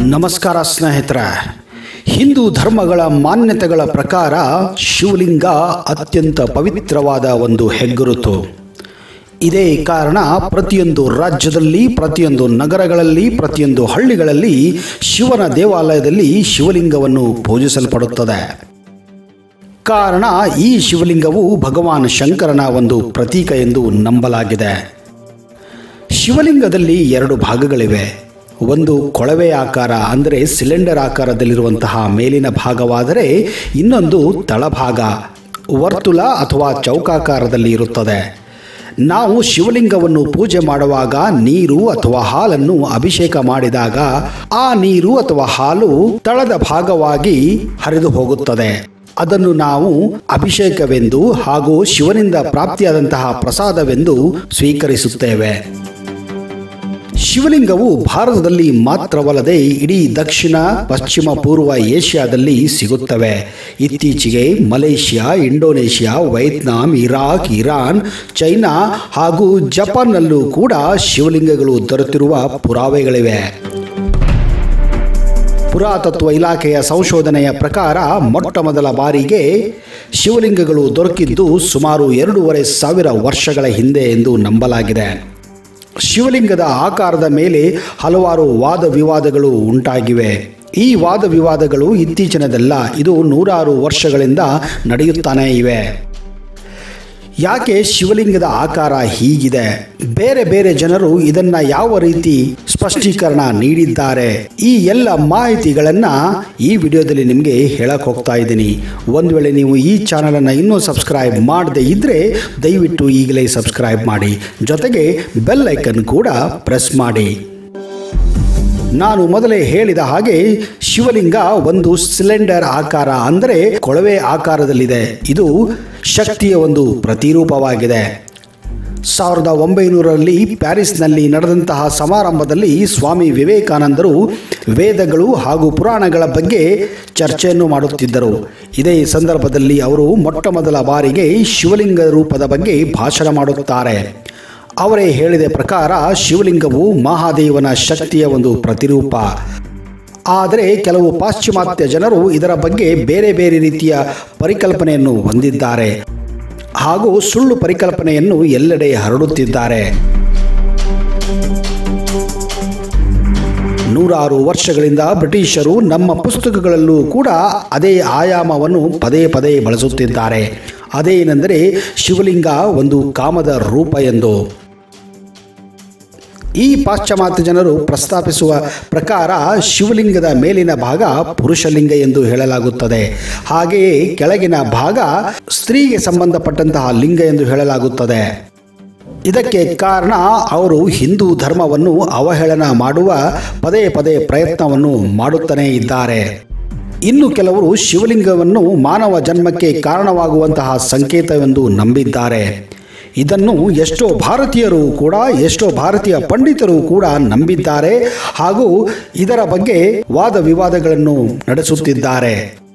ನಮಸ್ಕಾರ ಸ್ನೇಹಿತರೆ ಹಿಂದೂ ಧರ್ಮಗಳ ಮಾನ್ಯತೆಗಳ ಪ್ರಕಾರ ಶಿವಲಿಂಗ ಅತ್ಯಂತ ಪವಿತ್ರವಾದ ಒಂದು ಹೆಗ್ಗುರುತು ಇದೇ ಕಾರಣ ಪ್ರತಿಯೊಂದು ರಾಜ್ಯದಲ್ಲಿ ಪ್ರತಿಯೊಂದು ನಗರಗಳಲ್ಲಿ ಪ್ರತಿಯೊಂದು ಹಳ್ಳಿಗಳಲ್ಲಿ ಶಿವನ ದೇವಾಲಯದಲ್ಲಿ ಶಿವಲಿಂಗವನ್ನು ಪೂಜಿಸಲ್ಪಡುತ್ತದೆ ಕಾರಣ ಈ ಶಿವಲಿಂಗವು ಭಗವಾನ್ ಶಂಕರನ ಒಂದು ಪ್ರತೀಕ ಎಂದು ನಂಬಲಾಗಿದೆ ಶಿವಲಿಂಗದಲ್ಲಿ ಎರಡು ಭಾಗಗಳಿವೆ ಒಂದು ಕೊಳವೆ ಆಕಾರ ಅಂದರೆ ಸಿಲಿಂಡರ್ ಆಕಾರದಲ್ಲಿರುವಂತಹ ಮೇಲಿನ ಭಾಗವಾದರೆ ಇನ್ನೊಂದು ತಳಭಾಗ ವರ್ತುಲ ಅಥವಾ ಚೌಕಾಕಾರದಲ್ಲಿ ಇರುತ್ತದೆ ನಾವು ಶಿವಲಿಂಗವನ್ನು ಪೂಜೆ ಮಾಡುವಾಗ ನೀರು ಅಥವಾ ಹಾಲನ್ನು ಅಭಿಷೇಕ ಮಾಡಿದಾಗ ಆ ನೀರು ಅಥವಾ ಹಾಲು ತಳದ ಭಾಗವಾಗಿ ಹರಿದು ಹೋಗುತ್ತದೆ ಅದನ್ನು ನಾವು ಅಭಿಷೇಕವೆಂದು ಹಾಗೂ ಶಿವನಿಂದ ಪ್ರಾಪ್ತಿಯಾದಂತಹ ಪ್ರಸಾದವೆಂದು ಸ್ವೀಕರಿಸುತ್ತೇವೆ ಶಿವಲಿಂಗವು ಭಾರತದಲ್ಲಿ ಮಾತ್ರವಲ್ಲದೆ ಇಡೀ ದಕ್ಷಿಣ ಪಶ್ಚಿಮ ಪೂರ್ವ ಏಷ್ಯಾದಲ್ಲಿ ಸಿಗುತ್ತವೆ ಇತ್ತೀಚೆಗೆ Malaysia Indonesia Vietnam Iraq Iran China ಹಾಗೂ ಜಪಾನ್ನಲ್ಲೂ ಕೂಡ ಶಿವಲಿಂಗಗಳು ದೊರೆತಿರುವ ಪುರಾವೆಗಳಿವೆ ಪುರಾತತ್ವ ಇಲಾಖೆಯ ಸಂಶೋಧನೆಯ ಪ್ರಕಾರ ಮೊಟ್ಟ ಮೊದಲ ಬಾರಿಗೆ ಶಿವಲಿಂಗಗಳು ದೊರಕಿದ್ದು ಸುಮಾರು ಎರಡೂವರೆ ಸಾವಿರ ವರ್ಷಗಳ ಹಿಂದೆ ಎಂದು ನಂಬಲಾಗಿದೆ ಶಿವಲಿಂಗದ ಆಕಾರದ ಮೇಲೆ ಹಲವಾರು ವಾದ ವಿವಾದಗಳು ಉಂಟಾಗಿವೆ ಈ ವಾದ ವಿವಾದಗಳು ಇತ್ತೀಚಿನದಲ್ಲ ಇದು ನೂರಾರು ವರ್ಷಗಳಿಂದ ನಡೆಯುತ್ತಾನೇ ಇವೆ ಯಾಕೆ ಶಿವಲಿಂಗದ ಆಕಾರ ಹೀಗಿದೆ ಬೇರೆ ಬೇರೆ ಜನರು ಇದನ್ನ ಯಾವ ರೀತಿ ಸ್ಪಷ್ಟೀಕರಣ ನೀಡಿದ್ದಾರೆ ಈ ಎಲ್ಲ ಮಾಹಿತಿಗಳನ್ನ ಈ ವಿಡಿಯೋದಲ್ಲಿ ನಿಮಗೆ ಹೇಳಕ್ ಹೋಗ್ತಾ ಇದ್ದೀನಿ ಒಂದು ವೇಳೆ ನೀವು ಈ ಚಾನಲನ್ನು ಇನ್ನೂ ಸಬ್ಸ್ಕ್ರೈಬ್ ಮಾಡದೇ ಇದ್ರೆ ದಯವಿಟ್ಟು ಈಗಲೇ ಸಬ್ಸ್ಕ್ರೈಬ್ ಮಾಡಿ ಜೊತೆಗೆ ಬೆಲ್ ಐಕನ್ ಕೂಡ ಪ್ರೆಸ್ ಮಾಡಿ ನಾನು ಮೊದಲೇ ಹೇಳಿದ ಹಾಗೆ ಶಿವಲಿಂಗ ಒಂದು ಸಿಲಿಂಡರ್ ಆಕಾರ ಅಂದರೆ ಕೊಳವೆ ಆಕಾರದಲ್ಲಿದೆ ಇದು ಶಕ್ತಿಯ ಒಂದು ಪ್ರತಿರೂಪವಾಗಿದೆ ಸಾವಿರದ ಒಂಬೈನೂರರಲ್ಲಿ ಪ್ಯಾರಿಸ್ನಲ್ಲಿ ನಡೆದಂತಹ ಸಮಾರಂಭದಲ್ಲಿ ಸ್ವಾಮಿ ವಿವೇಕಾನಂದರು ವೇದಗಳು ಹಾಗೂ ಪುರಾಣಗಳ ಬಗ್ಗೆ ಚರ್ಚೆಯನ್ನು ಮಾಡುತ್ತಿದ್ದರು ಇದೇ ಸಂದರ್ಭದಲ್ಲಿ ಅವರು ಮೊಟ್ಟ ಮೊದಲ ಬಾರಿಗೆ ಶಿವಲಿಂಗ ರೂಪದ ಬಗ್ಗೆ ಭಾಷಣ ಮಾಡುತ್ತಾರೆ ಅವರೇ ಹೇಳಿದ ಪ್ರಕಾರ ಶಿವಲಿಂಗವು ಮಹಾದೇವನ ಶಕ್ತಿಯ ಒಂದು ಪ್ರತಿರೂಪ ಆದರೆ ಕೆಲವು ಪಾಶ್ಚಿಮಾತ್ಯ ಜನರು ಇದರ ಬಗ್ಗೆ ಬೇರೆ ಬೇರೆ ರೀತಿಯ ಪರಿಕಲ್ಪನೆಯನ್ನು ಹೊಂದಿದ್ದಾರೆ ಹಾಗೂ ಸುಳ್ಳು ಪರಿಕಲ್ಪನೆಯನ್ನು ಎಲ್ಲೆಡೆ ಹರಡುತ್ತಿದ್ದಾರೆ ನೂರಾರು ವರ್ಷಗಳಿಂದ ಬ್ರಿಟಿಷರು ನಮ್ಮ ಪುಸ್ತಕಗಳಲ್ಲೂ ಕೂಡ ಅದೇ ಆಯಾಮವನ್ನು ಪದೇ ಪದೇ ಬಳಸುತ್ತಿದ್ದಾರೆ ಅದೇನೆಂದರೆ ಶಿವಲಿಂಗ ಒಂದು ಕಾಮದ ರೂಪ ಎಂದು ಈ ಪಾಶ್ಚಿಮಾತ್ಯ ಜನರು ಪ್ರಸ್ತಾಪಿಸುವ ಪ್ರಕಾರ ಶಿವಲಿಂಗದ ಮೇಲಿನ ಭಾಗ ಪುರುಷಲಿಂಗ ಎಂದು ಹೇಳಲಾಗುತ್ತದೆ ಹಾಗೆಯೇ ಕೆಳಗಿನ ಭಾಗ ಸ್ತ್ರೀಗೆ ಸಂಬಂಧಪಟ್ಟಂತಹ ಲಿಂಗ ಎಂದು ಹೇಳಲಾಗುತ್ತದೆ ಇದಕ್ಕೆ ಕಾರಣ ಅವರು ಹಿಂದೂ ಧರ್ಮವನ್ನು ಅವಹೇಳನ ಮಾಡುವ ಪದೇ ಪದೇ ಪ್ರಯತ್ನವನ್ನು ಮಾಡುತ್ತಲೇ ಇದ್ದಾರೆ ಇನ್ನು ಕೆಲವರು ಶಿವಲಿಂಗವನ್ನು ಮಾನವ ಜನ್ಮಕ್ಕೆ ಕಾರಣವಾಗುವಂತಹ ಸಂಕೇತವೆಂದು ನಂಬಿದ್ದಾರೆ ಇದನ್ನು ಎಷ್ಟೋ ಭಾರತೀಯರು ಕೂಡ ಎಷ್ಟೋ ಭಾರತೀಯ ಪಂಡಿತರು ಕೂಡ ನಂಬಿದ್ದಾರೆ ಹಾಗೂ ಇದರ ಬಗ್ಗೆ ವಾದ ವಿವಾದಗಳನ್ನು ನಡೆಸುತ್ತಿದ್ದಾರೆ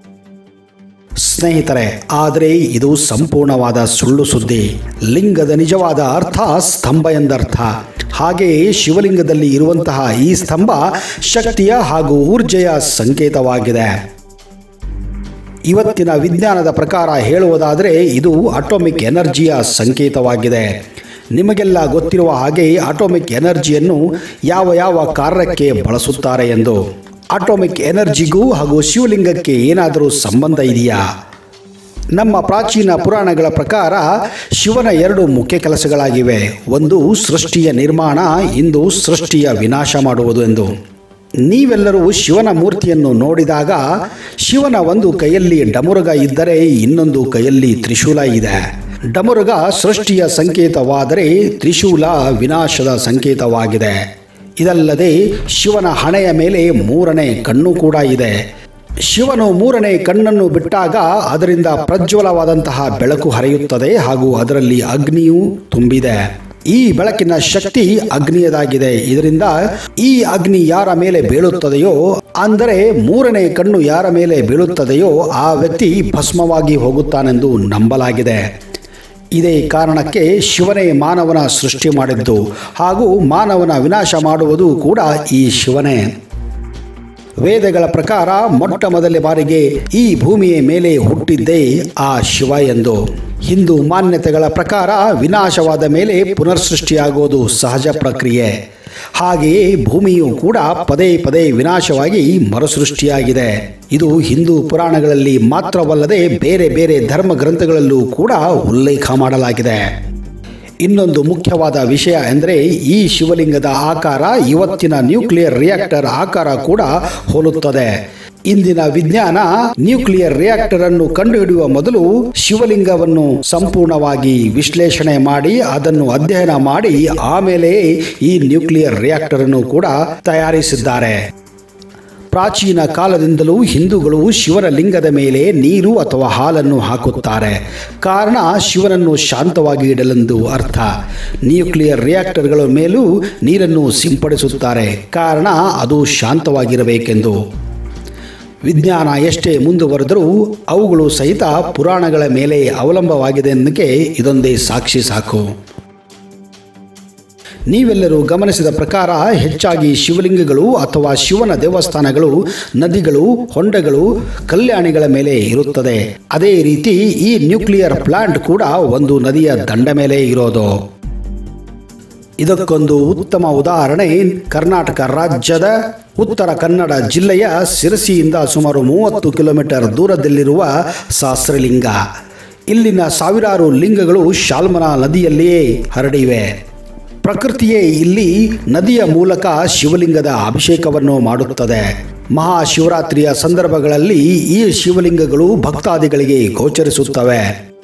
ಸ್ನೇಹಿತರೆ ಆದರೆ ಇದು ಸಂಪೂರ್ಣವಾದ ಸುಳ್ಳು ಸುದ್ದಿ ಲಿಂಗದ ನಿಜವಾದ ಅರ್ಥ ಸ್ತಂಭ ಎಂದರ್ಥ ಹಾಗೆಯೇ ಶಿವಲಿಂಗದಲ್ಲಿ ಇರುವಂತಹ ಈ ಸ್ತಂಭ ಶಕ್ತಿಯ ಹಾಗೂ ಊರ್ಜೆಯ ಸಂಕೇತವಾಗಿದೆ ಇವತ್ತಿನ ವಿಜ್ಞಾನದ ಪ್ರಕಾರ ಹೇಳುವುದಾದರೆ ಇದು ಅಟೋಮಿಕ್ ಎನರ್ಜಿಯ ಸಂಕೇತವಾಗಿದೆ ನಿಮಗೆಲ್ಲ ಗೊತ್ತಿರುವ ಹಾಗೆ ಅಟೋಮಿಕ್ ಎನರ್ಜಿಯನ್ನು ಯಾವ ಯಾವ ಕಾರ್ಯಕ್ಕೆ ಬಳಸುತ್ತಾರೆ ಎಂದು ಅಟೋಮಿಕ್ ಎನರ್ಜಿಗೂ ಹಾಗೂ ಶಿವಲಿಂಗಕ್ಕೆ ಏನಾದರೂ ಸಂಬಂಧ ಇದೆಯಾ ನಮ್ಮ ಪ್ರಾಚೀನ ಪುರಾಣಗಳ ಪ್ರಕಾರ ಶಿವನ ಎರಡು ಮುಖ್ಯ ಕೆಲಸಗಳಾಗಿವೆ ಒಂದು ಸೃಷ್ಟಿಯ ನಿರ್ಮಾಣ ಇಂದು ಸೃಷ್ಟಿಯ ವಿನಾಶ ಮಾಡುವುದು ಎಂದು ನೀವೆಲ್ಲರೂ ಶಿವನ ಮೂರ್ತಿಯನ್ನು ನೋಡಿದಾಗ ಶಿವನ ಒಂದು ಕೈಯಲ್ಲಿ ಡಮುರುಗ ಇದ್ದರೆ ಇನ್ನೊಂದು ಕೈಯಲ್ಲಿ ತ್ರಿಶೂಲ ಇದೆ ಡಮರುಗ ಸೃಷ್ಟಿಯ ಸಂಕೇತವಾದರೆ ತ್ರಿಶೂಲ ವಿನಾಶದ ಸಂಕೇತವಾಗಿದೆ ಇದಲ್ಲದೆ ಶಿವನ ಹಣೆಯ ಮೇಲೆ ಮೂರನೇ ಕಣ್ಣು ಕೂಡ ಇದೆ ಶಿವನು ಮೂರನೇ ಕಣ್ಣನ್ನು ಬಿಟ್ಟಾಗ ಅದರಿಂದ ಪ್ರಜ್ವಲವಾದಂತಹ ಬೆಳಕು ಹರಿಯುತ್ತದೆ ಹಾಗೂ ಅದರಲ್ಲಿ ಅಗ್ನಿಯೂ ತುಂಬಿದೆ ಈ ಬೆಳಕಿನ ಶಕ್ತಿ ಅಗ್ನಿಯದಾಗಿದೆ ಇದರಿಂದ ಈ ಅಗ್ನಿ ಯಾರ ಮೇಲೆ ಬೀಳುತ್ತದೆಯೋ ಅಂದರೆ ಮೂರನೇ ಕಣ್ಣು ಯಾರ ಮೇಲೆ ಬೀಳುತ್ತದೆಯೋ ಆ ವ್ಯಕ್ತಿ ಭಸ್ಮವಾಗಿ ಹೋಗುತ್ತಾನೆಂದು ನಂಬಲಾಗಿದೆ ಇದೇ ಕಾರಣಕ್ಕೆ ಶಿವನೇ ಮಾನವನ ಸೃಷ್ಟಿ ಮಾಡಿದ್ದು ಹಾಗೂ ಮಾನವನ ವಿನಾಶ ಮಾಡುವುದು ಕೂಡ ಈ ಶಿವನೇ ವೇದಗಳ ಪ್ರಕಾರ ಮೊಟ್ಟ ಮೊದಲ ಬಾರಿಗೆ ಈ ಭೂಮಿಯ ಮೇಲೆ ಹುಟ್ಟಿದ್ದೇ ಆ ಶಿವ ಎಂದು ಹಿಂದೂ ಮಾನ್ಯತೆಗಳ ಪ್ರಕಾರ ವಿನಾಶವಾದ ಮೇಲೆ ಪುನರ್ಸೃಷ್ಟಿಯಾಗುವುದು ಸಹಜ ಪ್ರಕ್ರಿಯೆ ಹಾಗೆಯೇ ಭೂಮಿಯು ಕೂಡ ಪದೇ ಪದೇ ವಿನಾಶವಾಗಿ ಮರುಸೃಷ್ಟಿಯಾಗಿದೆ ಇದು ಹಿಂದೂ ಪುರಾಣಗಳಲ್ಲಿ ಮಾತ್ರವಲ್ಲದೆ ಬೇರೆ ಬೇರೆ ಧರ್ಮ ಗ್ರಂಥಗಳಲ್ಲೂ ಕೂಡ ಉಲ್ಲೇಖ ಮಾಡಲಾಗಿದೆ ಇನ್ನೊಂದು ಮುಖ್ಯವಾದ ವಿಷಯ ಎಂದರೆ ಈ ಶಿವಲಿಂಗದ ಆಕಾರ ಇವತ್ತಿನ ನ್ಯೂಕ್ಲಿಯರ್ ರಿಯಾಕ್ಟರ್ ಆಕಾರ ಕೂಡ ಹೋಲುತ್ತದೆ ಇಂದಿನ ವಿಜ್ಞಾನ ನ್ಯೂಕ್ಲಿಯರ್ ರಿಯಾಕ್ಟರ್ ಅನ್ನು ಕಂಡುಹಿಡಿಯುವ ಮೊದಲು ಶಿವಲಿಂಗವನ್ನು ಸಂಪೂರ್ಣವಾಗಿ ವಿಶ್ಲೇಷಣೆ ಮಾಡಿ ಅದನ್ನು ಅಧ್ಯಯನ ಮಾಡಿ ಆಮೇಲೆ ಈ ನ್ಯೂಕ್ಲಿಯರ್ ರಿಯಾಕ್ಟರ್ ಅನ್ನು ಕೂಡ ತಯಾರಿಸಿದ್ದಾರೆ ಪ್ರಾಚೀನ ಕಾಲದಿಂದಲೂ ಹಿಂದೂಗಳು ಶಿವನ ಲಿಂಗದ ಮೇಲೆ ನೀರು ಅಥವಾ ಹಾಲನ್ನು ಹಾಕುತ್ತಾರೆ ಕಾರಣ ಶಿವನನ್ನು ಶಾಂತವಾಗಿ ಇಡಲೆಂದು ಅರ್ಥ ನ್ಯೂಕ್ಲಿಯರ್ ರಿಯಾಕ್ಟರ್ಗಳ ಮೇಲೂ ನೀರನ್ನು ಸಿಂಪಡಿಸುತ್ತಾರೆ ಕಾರಣ ಅದು ಶಾಂತವಾಗಿರಬೇಕೆಂದು ವಿಜ್ಞಾನ ಎಷ್ಟೇ ಮುಂದುವರೆದರೂ ಅವುಗಳು ಸಹಿತ ಪುರಾಣಗಳ ಮೇಲೆ ಅವಲಂಬವಾಗಿದೆ ಎನ್ನಕ್ಕೆ ಇದೊಂದೇ ಸಾಕ್ಷಿ ಸಾಕು ನೀವೆಲ್ಲರೂ ಗಮನಿಸಿದ ಪ್ರಕಾರ ಹೆಚ್ಚಾಗಿ ಶಿವಲಿಂಗಗಳು ಅಥವಾ ಶಿವನ ದೇವಸ್ಥಾನಗಳು ನದಿಗಳು ಹೊಂಡಗಳು ಕಲ್ಯಾಣಿಗಳ ಮೇಲೆ ಇರುತ್ತದೆ ಅದೇ ರೀತಿ ಈ ನ್ಯೂಕ್ಲಿಯರ್ ಪ್ಲಾಂಟ್ ಕೂಡ ಒಂದು ನದಿಯ ದಂಡ ಮೇಲೆ ಇರೋದು ಇದಕ್ಕೊಂದು ಉತ್ತಮ ಉದಾಹರಣೆ ಕರ್ನಾಟಕ ರಾಜ್ಯದ ಉತ್ತರ ಕನ್ನಡ ಜಿಲ್ಲೆಯ ಸಿರಸಿಯಿಂದ ಸುಮಾರು ಮೂವತ್ತು ಕಿಲೋಮೀಟರ್ ದೂರದಲ್ಲಿರುವ ಸಹಸ್ರಲಿಂಗ ಇಲ್ಲಿನ ಸಾವಿರಾರು ಲಿಂಗಗಳು ಶಾಲ್ಮಲಾ ನದಿಯಲ್ಲಿಯೇ ಹರಡಿವೆ ಪ್ರಕೃತಿಯೇ ಇಲ್ಲಿ ನದಿಯ ಮೂಲಕ ಶಿವಲಿಂಗದ ಅಭಿಷೇಕವನ್ನು ಮಾಡುತ್ತದೆ ಮಹಾಶಿವರಾತ್ರಿಯ ಸಂದರ್ಭಗಳಲ್ಲಿ ಈ ಶಿವಲಿಂಗಗಳು ಭಕ್ತಾದಿಗಳಿಗೆ ಗೋಚರಿಸುತ್ತವೆ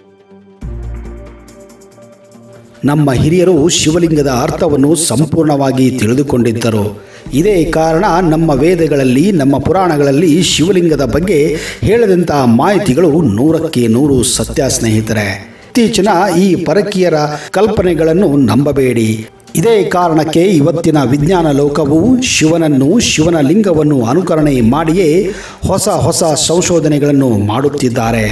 ನಮ್ಮ ಹಿರಿಯರು ಶಿವಲಿಂಗದ ಅರ್ಥವನ್ನು ಸಂಪೂರ್ಣವಾಗಿ ತಿಳಿದುಕೊಂಡಿದ್ದರು ಇದೇ ಕಾರಣ ನಮ್ಮ ವೇದಗಳಲ್ಲಿ ನಮ್ಮ ಪುರಾಣಗಳಲ್ಲಿ ಶಿವಲಿಂಗದ ಬಗ್ಗೆ ಹೇಳಿದಂಥ ಮಾಹಿತಿಗಳು ನೂರಕ್ಕೆ ನೂರು ಸತ್ಯ ಸ್ನೇಹಿತರೆ ಇತ್ತೀಚಿನ ಈ ಪರಕೀಯರ ಕಲ್ಪನೆಗಳನ್ನು ನಂಬಬೇಡಿ ಇದೇ ಕಾರಣಕ್ಕೆ ಇವತ್ತಿನ ವಿಜ್ಞಾನ ಲೋಕವು ಶಿವನನ್ನು ಶಿವನ ಲಿಂಗವನ್ನು ಅನುಕರಣೆ ಮಾಡಿಯೇ ಹೊಸ ಹೊಸ ಸಂಶೋಧನೆಗಳನ್ನು ಮಾಡುತ್ತಿದ್ದಾರೆ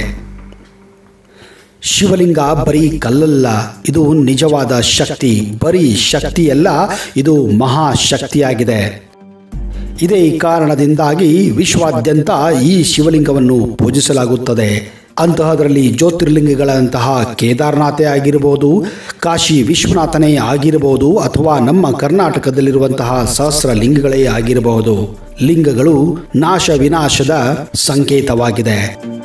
ಶಿವಲಿಂಗ ಬರೀ ಕಲ್ಲಲ್ಲ ಇದು ನಿಜವಾದ ಶಕ್ತಿ ಬರೀ ಶಕ್ತಿಯಲ್ಲ ಇದು ಮಹಾಶಕ್ತಿಯಾಗಿದೆ ಇದೇ ಕಾರಣದಿಂದಾಗಿ ವಿಶ್ವಾದ್ಯಂತ ಈ ಶಿವಲಿಂಗವನ್ನು ಪೂಜಿಸಲಾಗುತ್ತದೆ ಅಂತಹದರಲ್ಲಿ ಜ್ಯೋತಿರ್ಲಿಂಗಗಳಂತಹ ಕೇದಾರನಾಥೇ ಆಗಿರಬಹುದು ಕಾಶಿ ವಿಶ್ವನಾಥನೇ ಆಗಿರಬಹುದು ಅಥವಾ ನಮ್ಮ ಕರ್ನಾಟಕದಲ್ಲಿರುವಂತಹ ಸಹಸ್ರ ಲಿಂಗಗಳೇ ಆಗಿರಬಹುದು ಲಿಂಗಗಳು ನಾಶ ವಿನಾಶದ ಸಂಕೇತವಾಗಿದೆ